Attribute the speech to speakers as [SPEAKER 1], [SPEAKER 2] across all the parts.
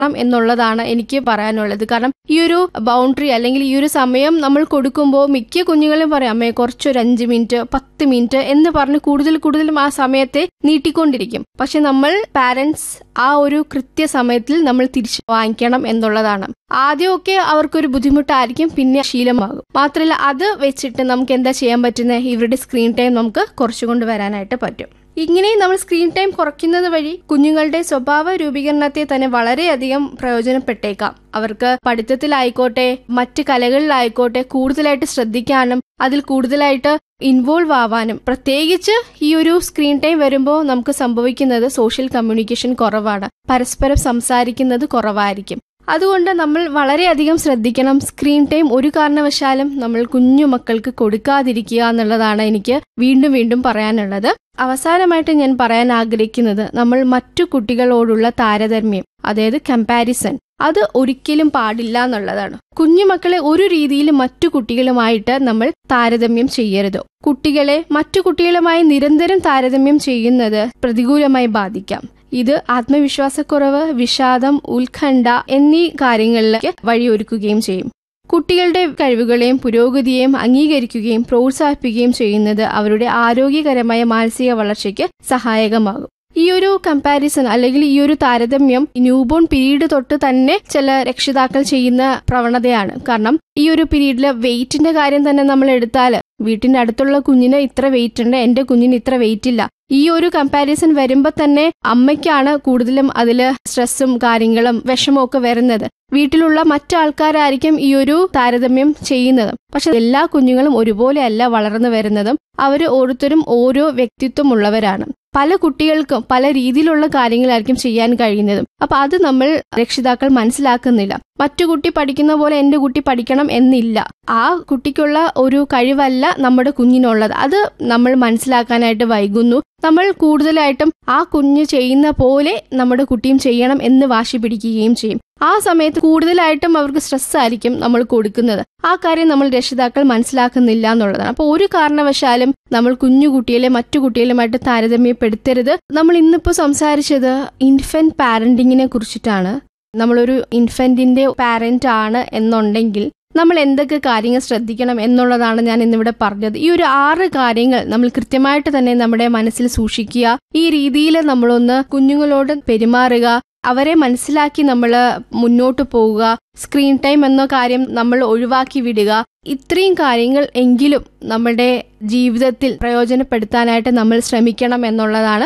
[SPEAKER 1] എന്നുള്ളതാണ് എനിക്ക് പറയാനുള്ളത് കാരണം ഈ ഒരു ബൗണ്ടറി അല്ലെങ്കിൽ ഈ ഒരു സമയം നമ്മൾ കൊടുക്കുമ്പോൾ മിക്ക കുഞ്ഞുങ്ങളും പറയും അമ്മേ കുറച്ചൊരു അഞ്ച് മിനിറ്റ് പത്ത് മിനിറ്റ് എന്ന് പറഞ്ഞ് കൂടുതൽ കൂടുതലും ആ സമയത്തെ നീട്ടിക്കൊണ്ടിരിക്കും പക്ഷെ നമ്മൾ പാരന്റ്സ് ആ ഒരു കൃത്യസമയത്തിൽ നമ്മൾ തിരിച്ചു വാങ്ങിക്കണം എന്നുള്ളതാണ് ആദ്യമൊക്കെ അവർക്കൊരു ബുദ്ധിമുട്ടായിരിക്കും പിന്നെ ശീലമാകും മാത്രമല്ല അത് വെച്ചിട്ട് നമുക്ക് എന്താ ചെയ്യാൻ പറ്റുന്നത് ഇവരുടെ സ്ക്രീൻ ടൈം നമുക്ക് കുറച്ചുകൊണ്ട് വരാനായിട്ട് പറ്റും ഇങ്ങനെ നമ്മൾ സ്ക്രീൻ ടൈം കുറയ്ക്കുന്നത് വഴി കുഞ്ഞുങ്ങളുടെ സ്വഭാവ രൂപീകരണത്തെ തന്നെ വളരെയധികം പ്രയോജനപ്പെട്ടേക്കാം അവർക്ക് പഠിത്തത്തിലായിക്കോട്ടെ മറ്റ് കലകളിലായിക്കോട്ടെ കൂടുതലായിട്ട് ശ്രദ്ധിക്കാനും അതിൽ കൂടുതലായിട്ട് ഇൻവോൾവ് ആവാനും പ്രത്യേകിച്ച് ഈ ഒരു സ്ക്രീൻ ടൈം വരുമ്പോൾ നമുക്ക് സംഭവിക്കുന്നത് സോഷ്യൽ കമ്മ്യൂണിക്കേഷൻ കുറവാണ് പരസ്പരം സംസാരിക്കുന്നത് കുറവായിരിക്കും അതുകൊണ്ട് നമ്മൾ വളരെയധികം ശ്രദ്ധിക്കണം സ്ക്രീൻ ടൈം ഒരു കാരണവശാലും നമ്മൾ കുഞ്ഞു മക്കൾക്ക് കൊടുക്കാതിരിക്കുക എന്നുള്ളതാണ് എനിക്ക് വീണ്ടും വീണ്ടും പറയാനുള്ളത് അവസാനമായിട്ട് ഞാൻ പറയാൻ ആഗ്രഹിക്കുന്നത് നമ്മൾ മറ്റു കുട്ടികളോടുള്ള താരതമ്യം അതായത് കമ്പാരിസൺ അത് ഒരിക്കലും പാടില്ല എന്നുള്ളതാണ് കുഞ്ഞുമക്കളെ ഒരു രീതിയിൽ മറ്റു കുട്ടികളുമായിട്ട് നമ്മൾ താരതമ്യം ചെയ്യരുത് കുട്ടികളെ മറ്റു കുട്ടികളുമായി നിരന്തരം താരതമ്യം ചെയ്യുന്നത് പ്രതികൂലമായി ബാധിക്കാം ഇത് ആത്മവിശ്വാസക്കുറവ് വിഷാദം ഉത്കണ്ഠ എന്നീ കാര്യങ്ങളിലേക്ക് വഴിയൊരുക്കുകയും ചെയ്യും കുട്ടികളുടെ കഴിവുകളെയും പുരോഗതിയെയും അംഗീകരിക്കുകയും പ്രോത്സാഹിപ്പിക്കുകയും ചെയ്യുന്നത് അവരുടെ ആരോഗ്യകരമായ മാനസിക വളർച്ചയ്ക്ക് സഹായകമാകും ഈ ഒരു കമ്പാരിസൺ അല്ലെങ്കിൽ ഈ ഒരു താരതമ്യം ന്യൂബോൺ പീരീഡ് തൊട്ട് തന്നെ ചില രക്ഷിതാക്കൾ ചെയ്യുന്ന പ്രവണതയാണ് കാരണം ഈ ഒരു പീരീഡില് വെയിറ്റിന്റെ കാര്യം തന്നെ നമ്മൾ എടുത്താൽ വീട്ടിന്റെ അടുത്തുള്ള കുഞ്ഞിന് ഇത്ര വെയിറ്റ് ഉണ്ട് എന്റെ കുഞ്ഞിന് ഇത്ര വെയിറ്റ് ഇല്ല ഈ ഒരു കമ്പാരിസൺ വരുമ്പോൾ തന്നെ അമ്മയ്ക്കാണ് കൂടുതലും അതില് സ്ട്രെസ്സും കാര്യങ്ങളും വിഷമവും ഒക്കെ വരുന്നത് വീട്ടിലുള്ള മറ്റാൾക്കാരായിരിക്കും ഈ ഒരു താരതമ്യം ചെയ്യുന്നത് പക്ഷെ എല്ലാ കുഞ്ഞുങ്ങളും ഒരുപോലെയല്ല വളർന്നു വരുന്നതും അവർ ഓരോരുത്തരും ഓരോ വ്യക്തിത്വം ഉള്ളവരാണ് പല കുട്ടികൾക്കും പല രീതിയിലുള്ള കാര്യങ്ങളായിരിക്കും ചെയ്യാൻ കഴിയുന്നതും അപ്പൊ അത് നമ്മൾ രക്ഷിതാക്കൾ മനസ്സിലാക്കുന്നില്ല മറ്റു കുട്ടി പഠിക്കുന്ന പോലെ എന്റെ കുട്ടി പഠിക്കണം എന്നില്ല ആ കുട്ടിക്കുള്ള ഒരു കഴിവല്ല നമ്മുടെ കുഞ്ഞിനുള്ളത് അത് നമ്മൾ മനസ്സിലാക്കാനായിട്ട് വൈകുന്നു നമ്മൾ കൂടുതലായിട്ടും ആ കുഞ്ഞ് ചെയ്യുന്ന പോലെ നമ്മുടെ കുട്ടിയും ചെയ്യണം എന്ന് വാശി പിടിക്കുകയും ചെയ്യും ആ സമയത്ത് കൂടുതലായിട്ടും അവർക്ക് സ്ട്രെസ് ആയിരിക്കും നമ്മൾ കൊടുക്കുന്നത് ആ കാര്യം നമ്മൾ രക്ഷിതാക്കൾ മനസ്സിലാക്കുന്നില്ല എന്നുള്ളതാണ് അപ്പോൾ ഒരു കാരണവശാലും നമ്മൾ കുഞ്ഞു കുട്ടികളെ മറ്റു കുട്ടികളുമായിട്ട് താരതമ്യപ്പെടുത്തരുത് നമ്മൾ ഇന്നിപ്പോൾ സംസാരിച്ചത് ഇൻഫന്റ് പാരന്റിങ്ങിനെ കുറിച്ചിട്ടാണ് നമ്മളൊരു ഇൻഫന്റിന്റെ പാരന്റ് ആണ് എന്നുണ്ടെങ്കിൽ നമ്മൾ എന്തൊക്കെ കാര്യങ്ങൾ ശ്രദ്ധിക്കണം എന്നുള്ളതാണ് ഞാൻ ഇന്നിവിടെ പറഞ്ഞത് ഈ ഒരു ആറ് കാര്യങ്ങൾ നമ്മൾ കൃത്യമായിട്ട് തന്നെ നമ്മുടെ മനസ്സിൽ സൂക്ഷിക്കുക ഈ രീതിയിൽ നമ്മളൊന്ന് കുഞ്ഞുങ്ങളോട് പെരുമാറുക അവരെ മനസ്സിലാക്കി നമ്മൾ മുന്നോട്ട് പോവുക സ്ക്രീൻ ടൈം എന്ന കാര്യം നമ്മൾ ഒഴിവാക്കി വിടുക ഇത്രയും കാര്യങ്ങൾ എങ്കിലും നമ്മുടെ ജീവിതത്തിൽ പ്രയോജനപ്പെടുത്താനായിട്ട് നമ്മൾ ശ്രമിക്കണം എന്നുള്ളതാണ്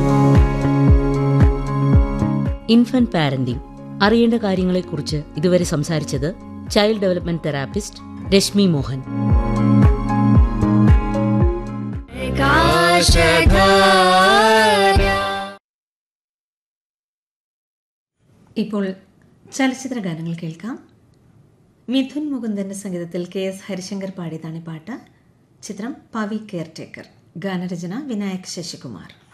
[SPEAKER 2] ഇൻഫന്റ് പാരന്റിംഗ് അറിയേണ്ട കാര്യങ്ങളെക്കുറിച്ച് ഇതുവരെ സംസാരിച്ചത് child development therapist Rashmi Mohan
[SPEAKER 3] ഇപ്പോൾ ചലച്ചിത്ര ഗാനങ്ങൾ കേൾക്കാം മിഥുൻ മുകുന്ദന്റെ സംഗീതത്തിൽ കെ എസ് ഹരിശങ്കർ പാടിയതാണ് ഈ പാട്ട് ചിത്രം പവി കെയർടേക്കർ ഗാനരചന വിനായക് ശശികുമാർ